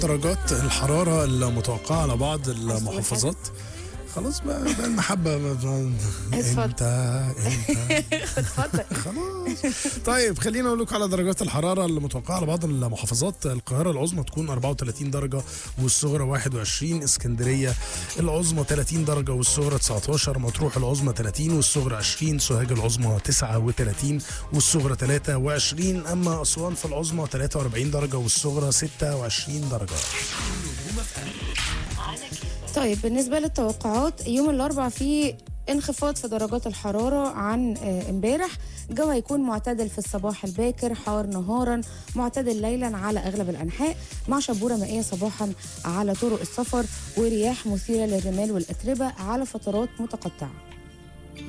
درجات الحرارة المتوقعة على بعض المحافظات خلاص بقى, بقى المحبة بقى اتفضل. انت انت اتفضل خلاص طيب خلينا اقول لكم على درجات الحراره المتوقعه على بعض المحافظات القاهره العظمى تكون 34 درجه والصغرى 21 اسكندريه العظمى 30 درجه والصغرى 19 مطروح العظمى 30 والصغرى 20 سوهاج العظمى 39 والصغرى 23 اما اسوان في العظمى 43 درجه والصغرى 26 درجه طيب بالنسبة للتوقعات يوم الأربعاء فيه انخفاض في درجات الحرارة عن آه، امبارح الجو هيكون معتدل في الصباح الباكر حار نهارا معتدل ليلا على أغلب الأنحاء مع شبورة مائية صباحا على طرق السفر ورياح مثيرة للرمال والأتربة على فترات متقطعة